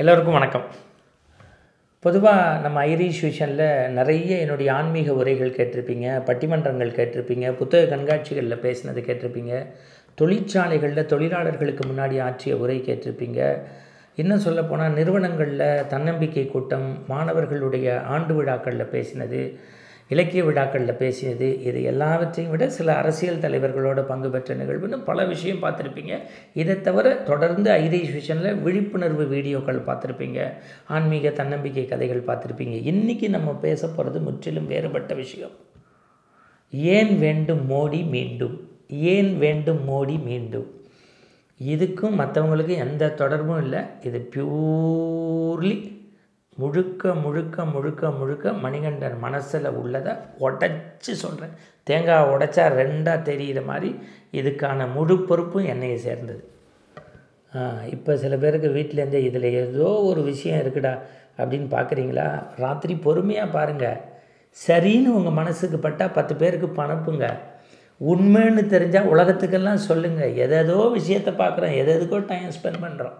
எல்லோருக்கும் வணக்கம் பொதுவாக நம்ம ஐரிஷ் விஷனில் நிறைய என்னுடைய ஆன்மீக உரைகள் கேட்டிருப்பீங்க பட்டிமன்றங்கள் கேட்டிருப்பீங்க புத்தக கண்காட்சிகளில் பேசினது கேட்டிருப்பீங்க தொழிற்சாலைகளில் தொழிலாளர்களுக்கு முன்னாடி ஆற்றிய உரை கேட்டிருப்பீங்க இன்னும் சொல்லப்போனால் நிறுவனங்களில் தன்னம்பிக்கை கூட்டம் மாணவர்களுடைய ஆண்டு விழாக்களில் பேசினது இலக்கிய விழாக்களில் பேசியது இது எல்லாவற்றையும் விட சில அரசியல் தலைவர்களோட பங்கு பெற்ற நிகழ்வுன்னு பல விஷயம் பார்த்துருப்பீங்க இதை தவிர தொடர்ந்து ஐரிஷ் விஷனில் விழிப்புணர்வு வீடியோக்கள் பார்த்துருப்பீங்க ஆன்மீக தன்னம்பிக்கை கதைகள் பார்த்துருப்பீங்க இன்றைக்கி நம்ம பேச போகிறது முற்றிலும் வேறுபட்ட விஷயம் ஏன் வேண்டும் மோடி மீண்டும் ஏன் வேண்டும் மோடி மீண்டும் இதுக்கும் மற்றவங்களுக்கும் எந்த தொடர்பும் இல்லை இது பியூர்லி முழுக்க முழுக்க முழுக்க முழுக்க மணிகண்டன் மனசில் உள்ளதை உடச்சி சொல்கிறேன் தேங்காய் உடைச்சா ரெண்டாக தெரிகிற மாதிரி இதுக்கான முழு பொறுப்பும் என்னையை சேர்ந்தது இப்போ சில பேருக்கு வீட்டிலேருந்தே இதில் ஏதோ ஒரு விஷயம் இருக்குடா அப்படின்னு பார்க்குறீங்களா ராத்திரி பொறுமையாக பாருங்கள் சரின்னு உங்கள் மனசுக்கு பட்டால் பத்து பேருக்கு பணப்புங்க உண்மைன்னு தெரிஞ்சால் உலகத்துக்கெல்லாம் சொல்லுங்கள் எதேதோ விஷயத்தை பார்க்குறோம் எது எதுக்கோ டைம் ஸ்பெண்ட் பண்ணுறோம்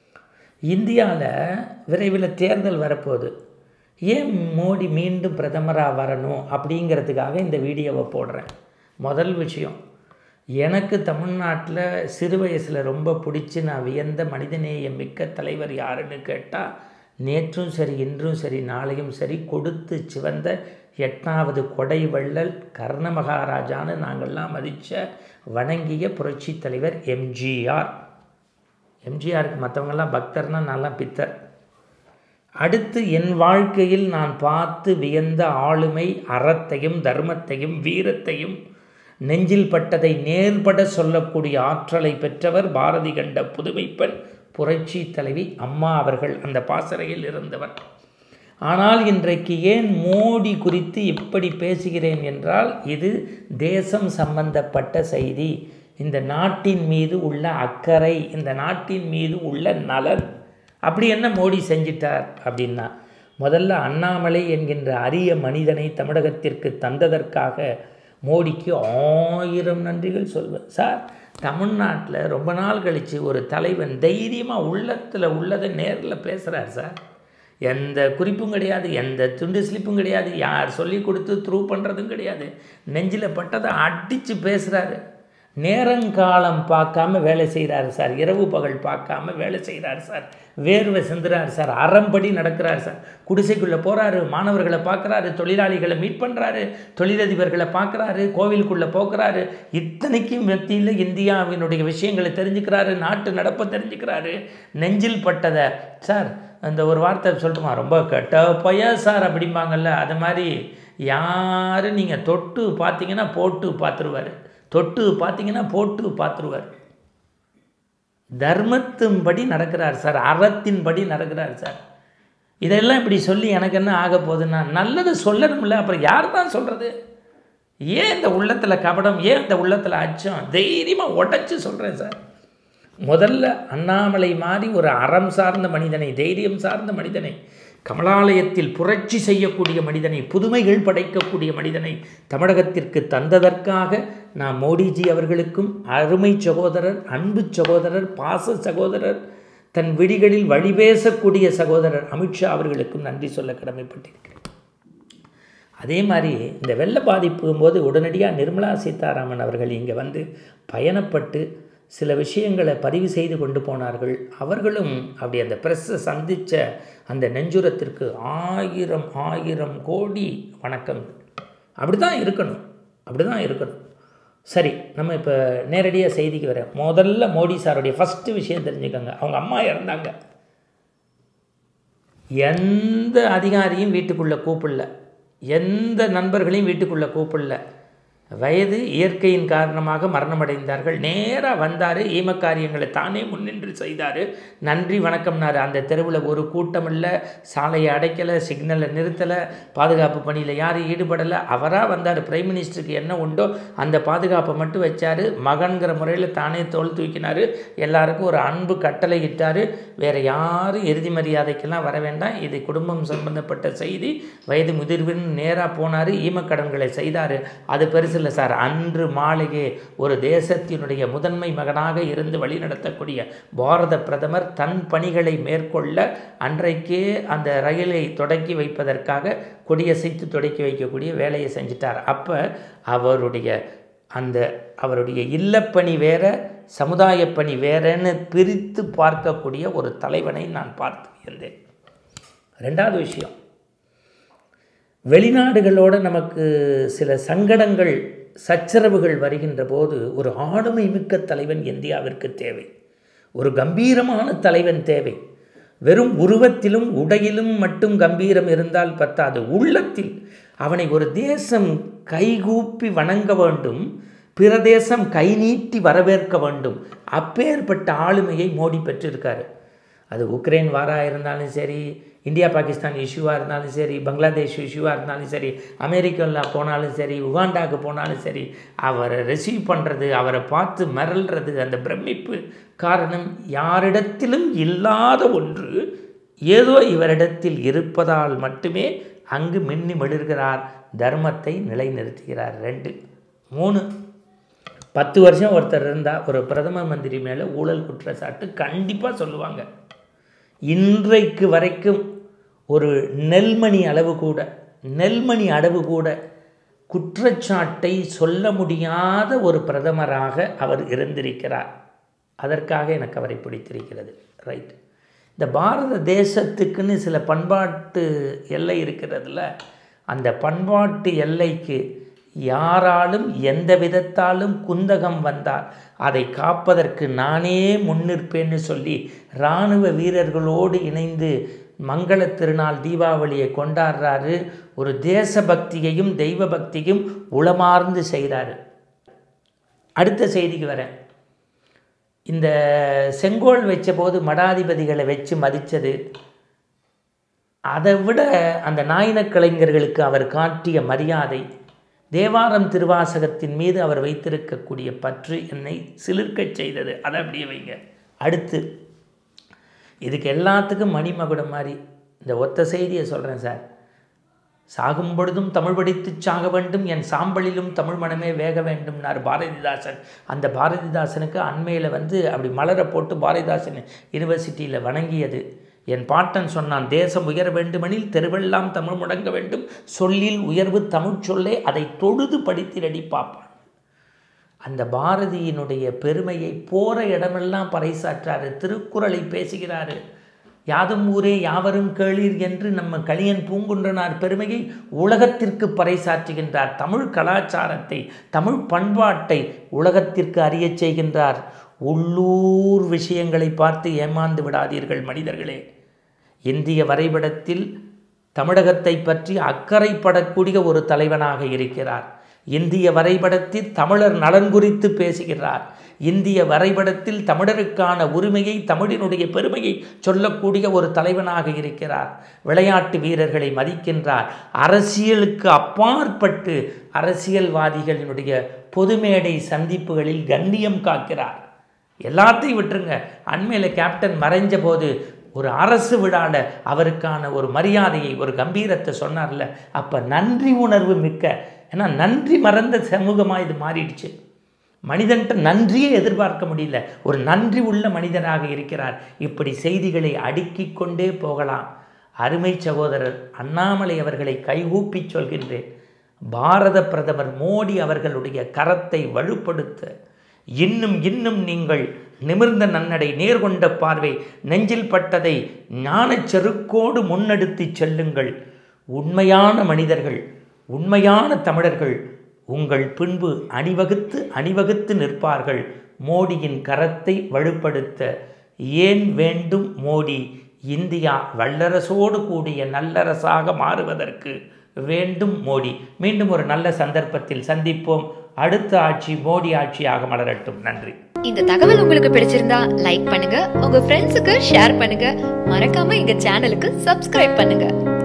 இந்தியாவில் விரைவில் தேர்தல் வரப்போகுது ஏன் மோடி மீண்டும் பிரதமராக வரணும் அப்படிங்கிறதுக்காக இந்த வீடியோவை போடுறேன் முதல் விஷயம் எனக்கு தமிழ்நாட்டில் சிறு வயசில் ரொம்ப பிடிச்சி நான் வியந்த மனிதநேயம் மிக்க தலைவர் யாருன்னு கேட்டால் நேற்றும் சரி இன்றும் சரி நாளையும் சரி கொடுத்து சிவந்த எட்டாவது கொடை வள்ளல் கர்ண மகாராஜான்னு நாங்கள்லாம் மதித்த வணங்கிய புரட்சி தலைவர் எம்ஜிஆர் எம்ஜிஆருக்கு மற்றவங்கெல்லாம் பக்தர்னால் நான்லாம் பித்தர் அடுத்து என் வாழ்க்கையில் நான் பார்த்து வியந்த ஆளுமை அறத்தையும் தர்மத்தையும் வீரத்தையும் நெஞ்சில் பட்டதை நேர்பட சொல்லக்கூடிய ஆற்றலை பெற்றவர் பாரதி கண்ட புதுமைப்பெண் புரட்சி தலைவி அம்மா அவர்கள் அந்த பாசறையில் இருந்தவர் ஆனால் இன்றைக்கு ஏன் மோடி குறித்து இப்படி பேசுகிறேன் என்றால் இது தேசம் சம்பந்தப்பட்ட செய்தி இந்த நாட்டின் மீது உள்ள அக்கறை இந்த நாட்டின் மீது உள்ள நலன் அப்படி என்ன மோடி செஞ்சிட்டார் அப்படின்னா முதல்ல அண்ணாமலை என்கின்ற அரிய மனிதனை தமிழகத்திற்கு தந்ததற்காக மோடிக்கு ஆயிரம் நன்றிகள் சொல்வேன் சார் தமிழ்நாட்டில் ரொம்ப நாள் கழித்து ஒரு தலைவன் தைரியமாக உள்ளத்தில் உள்ளதை நேரில் பேசுகிறார் சார் எந்த குறிப்பும் கிடையாது எந்த துண்டு ஸ்லிப்பும் கிடையாது யார் சொல்லி கொடுத்து த்ரூ பண்ணுறதும் கிடையாது நெஞ்சில் பட்டதை அடித்து பேசுகிறாரு நேரங்காலம் பார்க்காம வேலை செய்கிறாரு சார் இரவு பகல் பார்க்காம வேலை செய்கிறாரு சார் வேர்வை சிந்துறாரு சார் அறம்படி நடக்கிறார் சார் குடிசைக்குள்ளே போகிறாரு மாணவர்களை பார்க்குறாரு தொழிலாளிகளை மீட் பண்ணுறாரு தொழிலதிபர்களை பார்க்குறாரு கோவிலுக்குள்ளே போக்குறாரு இத்தனைக்கும் மத்தியில் இந்தியாவினுடைய விஷயங்களை தெரிஞ்சுக்கிறாரு நாட்டு நடப்பை தெரிஞ்சுக்கிறாரு நெஞ்சில் பட்டதை சார் அந்த ஒரு வார்த்தை சொல்லட்டுமா ரொம்ப கெட்ட பைய சார் அப்படிம்பாங்கல்ல அது மாதிரி யார் நீங்கள் தொட்டு பார்த்தீங்கன்னா போட்டு பார்த்துருவார் தொட்டு பார்த்தீங்கன்னா போட்டு பார்த்துருவார் தர்மத்தின்படி நடக்கிறார் சார் அறத்தின்படி நடக்கிறார் சார் இதெல்லாம் இப்படி சொல்லி எனக்கு என்ன ஆக போகுதுன்னா நல்லது சொல்லணும்ல அப்புறம் யார் தான் சொல்கிறது ஏன் இந்த உள்ளத்தில் கபடம் ஏன் இந்த உள்ளத்தில் அச்சம் தைரியமாக உடச்சி சொல்கிறேன் சார் முதல்ல அண்ணாமலை மாதிரி ஒரு அறம் சார்ந்த மனிதனை தைரியம் சார்ந்த மனிதனை கமலாலயத்தில் புரட்சி செய்யக்கூடிய மனிதனை புதுமைகள் படைக்கக்கூடிய மனிதனை தமிழகத்திற்கு தந்ததற்காக நான் மோடிஜி அவர்களுக்கும் அருமை சகோதரர் அன்பு சகோதரர் பாச சகோதரர் தன் விடிகளில் வழி பேசக்கூடிய சகோதரர் அமித்ஷா அவர்களுக்கும் நன்றி சொல்ல கடமைப்பட்டிருக்கிறேன் அதே மாதிரி இந்த வெள்ள பாதிப்பு போது உடனடியாக நிர்மலா சீதாராமன் அவர்கள் இங்கே வந்து பயணப்பட்டு சில விஷயங்களை பதிவு செய்து கொண்டு போனார்கள் அவர்களும் அப்படி அந்த ப்ரெஸ்ஸை சந்தித்த அந்த நெஞ்சுரத்திற்கு ஆயிரம் ஆயிரம் கோடி வணக்கம் அப்படி தான் இருக்கணும் அப்படி தான் இருக்கணும் சரி நம்ம இப்போ நேரடியாக செய்திக்கு வரேன் முதல்ல மோடி சாருடைய ஃபஸ்ட்டு விஷயம் தெரிஞ்சுக்கோங்க அவங்க அம்மா இறந்தாங்க எந்த அதிகாரியும் வீட்டுக்குள்ளே கூப்பிடல எந்த நண்பர்களையும் வீட்டுக்குள்ளே கூப்பிடல வயது இயற்கையின் காரணமாக மரணமடைந்தார்கள் நேராக வந்தார் ஈம காரியங்களை தானே முன்னின்று செய்தார் நன்றி வணக்கம்னார் அந்த தெருவில் ஒரு கூட்டம் இல்லை சாலையை அடைக்கலை சிக்னலை நிறுத்தலை பாதுகாப்பு பணியில் யாரும் ஈடுபடலை அவராக வந்தார் பிரைம் மினிஸ்டருக்கு என்ன உண்டோ அந்த பாதுகாப்பை மட்டும் வச்சார் மகன்கிற முறையில் தானே தோல் தூக்கினார் எல்லாருக்கும் ஒரு அன்பு கட்டளை இட்டார் வேறு யாரும் இறுதி மரியாதைக்கெல்லாம் வர வேண்டாம் இது குடும்பம் சம்பந்தப்பட்ட செய்தி வயது முதிர்வின் நேராக போனார் ஈமக்கடன்களை செய்தார் அது பெருசு இல்லை சார் அன்று மாலையே ஒரு தேசத்தினுடைய முதன்மை மகனாக இருந்து வழிநடத்தக்கூடிய பாரத பிரதமர் தன் பணிகளை மேற்கொள்ள அன்றைக்கே அந்த ரயிலை தொடக்கி வைப்பதற்காக கொடியசைத்து தொடக்கி வைக்கக்கூடிய வேலையை செஞ்சிட்டார் அப்போ அவருடைய அந்த அவருடைய இல்லப்பணி வேற சமுதாய பணி வேறன்னு பிரித்து பார்க்கக்கூடிய ஒரு தலைவனை நான் பார்த்து வியந்தேன் ரெண்டாவது விஷயம் வெளிநாடுகளோடு நமக்கு சில சங்கடங்கள் சச்சரவுகள் வருகின்ற போது ஒரு ஆளுமை மிக்க தலைவன் இந்தியாவிற்கு தேவை ஒரு கம்பீரமான தலைவன் தேவை வெறும் உருவத்திலும் உடையிலும் மட்டும் கம்பீரம் இருந்தால் பத்தாது உள்ளத்தில் அவனை ஒரு தேசம் கைகூப்பி வணங்க வேண்டும் பிற தேசம் கை நீட்டி வரவேற்க வேண்டும் அப்பேற்பட்ட ஆளுமையை மோடி பெற்றிருக்காரு அது உக்ரைன் வாராக இருந்தாலும் சரி இந்தியா பாகிஸ்தான் இஷ்யூவாக இருந்தாலும் சரி பங்களாதேஷ் இஷ்யூவாக இருந்தாலும் சரி அமெரிக்காவில் போனாலும் சரி உகாண்டாவுக்கு போனாலும் சரி அவரை ரிசீவ் பண்ணுறது அவரை பார்த்து மிரள்றது அந்த பிரமிப்பு காரணம் யாரிடத்திலும் இல்லாத ஒன்று ஏதோ இவரிடத்தில் இருப்பதால் மட்டுமே அங்கு மின்னி மெழுகிறார் தர்மத்தை நிலைநிறுத்துகிறார் ரெண்டு மூணு பத்து வருஷம் ஒருத்தர் இருந்தால் ஒரு பிரதம மந்திரி மேலே ஊழல் குற்றச்சாட்டு கண்டிப்பாக சொல்லுவாங்க இன்றைக்கு வரைக்கும் ஒரு நெல்மணி அளவு கூட நெல்மணி அளவு கூட குற்றச்சாட்டை சொல்ல முடியாத ஒரு பிரதமராக அவர் இருந்திருக்கிறார் அதற்காக எனக்கு அவரை பிடித்திருக்கிறது ரைட் இந்த பாரத தேசத்துக்குன்னு சில பண்பாட்டு எல்லை இருக்கிறதுல அந்த பண்பாட்டு எல்லைக்கு யாராலும் எந்த விதத்தாலும் குந்தகம் வந்தால் அதை காப்பதற்கு நானே முன்னிற்பேன்னு சொல்லி இராணுவ வீரர்களோடு இணைந்து மங்கள திருநாள் தீபாவளியை கொண்டாடுறாரு ஒரு தேசபக்தியையும் தெய்வ பக்தியும் உளமார்ந்து செய்கிறாரு அடுத்த செய்திக்கு வரேன் இந்த செங்கோல் வச்ச போது மடாதிபதிகளை வச்சு மதித்தது அதை விட அந்த நாயின கலைஞர்களுக்கு அவர் காட்டிய மரியாதை தேவாரம் திருவாசகத்தின் மீது அவர் வைத்திருக்கக்கூடிய பற்று என்னை சிலிர்க்கச் செய்தது அதை அப்படியே வைங்க அடுத்து இதுக்கு எல்லாத்துக்கும் மணிமகுடம் மாதிரி இந்த ஒத்த செய்தியை சொல்கிறேன் சார் சாகும் பொழுதும் தமிழ் படித்து சாக வேண்டும் என் சாம்பலிலும் தமிழ் மனமே வேக வேண்டும்னார் பாரதிதாசன் அந்த பாரதிதாசனுக்கு அண்மையில் வந்து அப்படி மலரை போட்டு பாரதிதாசன் யூனிவர்சிட்டியில் வணங்கியது என் பாட்டன் சொன்னான் தேசம் உயர வேண்டுமெனில் தெருவெல்லாம் தமிழ் முடங்க வேண்டும் சொல்லில் உயர்வு தமிழ் சொல்லே அதை தொழுது படித்திரடி பார்ப்பான் அந்த பாரதியினுடைய பெருமையை போகிற இடமெல்லாம் பறைசாற்றாரு திருக்குறளை பேசுகிறாரு யாதும் ஊரே யாவரும் கேளீர் என்று நம்ம கலியன் பூங்குன்றனார் பெருமையை உலகத்திற்கு பறைசாற்றுகின்றார் தமிழ் கலாச்சாரத்தை தமிழ் பண்பாட்டை உலகத்திற்கு அறியச் செய்கின்றார் உள்ளூர் விஷயங்களை பார்த்து ஏமாந்து விடாதீர்கள் மனிதர்களே இந்திய வரைபடத்தில் தமிழகத்தை பற்றி அக்கறைப்படக்கூடிய ஒரு தலைவனாக இருக்கிறார் இந்திய வரைபடத்தில் தமிழர் நலன் குறித்து பேசுகிறார் இந்திய வரைபடத்தில் தமிழருக்கான உரிமையை தமிழினுடைய பெருமையை சொல்லக்கூடிய ஒரு தலைவனாக இருக்கிறார் விளையாட்டு வீரர்களை மதிக்கின்றார் அரசியலுக்கு அப்பாற்பட்டு அரசியல்வாதிகளினுடைய பொதுமேடை சந்திப்புகளில் கண்ணியம் காக்கிறார் எல்லாத்தையும் விட்டுருங்க அண்மையில் கேப்டன் மறைஞ்ச போது ஒரு அரசு விழாவில் அவருக்கான ஒரு மரியாதையை ஒரு கம்பீரத்தை சொன்னார்ல அப்போ நன்றி உணர்வு மிக்க ஏன்னா நன்றி மறந்த சமூகமாக இது மாறிடுச்சு மனிதன்ட்ட நன்றியே எதிர்பார்க்க முடியல ஒரு நன்றி உள்ள மனிதனாக இருக்கிறார் இப்படி செய்திகளை அடுக்கிக் கொண்டே போகலாம் அருமை சகோதரர் அண்ணாமலை அவர்களை கைகூப்பி சொல்கின்றேன் பாரத பிரதமர் மோடி அவர்களுடைய கரத்தை வலுப்படுத்த இன்னும் இன்னும் நீங்கள் நிமிர்ந்த நன்னடை நேர்கொண்ட பார்வை நெஞ்சில் பட்டதை ஞானச் செருக்கோடு முன்னெடுத்து செல்லுங்கள் உண்மையான மனிதர்கள் உண்மையான தமிழர்கள் உங்கள் பின்பு அணிவகுத்து அணிவகுத்து நிற்பார்கள் மோடியின் கரத்தை வலுப்படுத்த ஏன் வேண்டும் மோடி இந்தியா வல்லரசோடு கூடிய நல்லரசாக மாறுவதற்கு வேண்டும் மோடி மீண்டும் ஒரு நல்ல சந்தர்ப்பத்தில் சந்திப்போம் அடுத்த ஆட்சி மோடி ஆட்சியாக மலரட்டும் நன்றி இந்த தகவல் உங்களுக்கு பிடிச்சிருந்தா லைக் பண்ணுங்க உங்க ஃப்ரெண்ட்ஸுக்கு ஷேர் பண்ணுங்க மறக்காம எங்க சேனலுக்கு சப்ஸ்கிரைப் பண்ணுங்க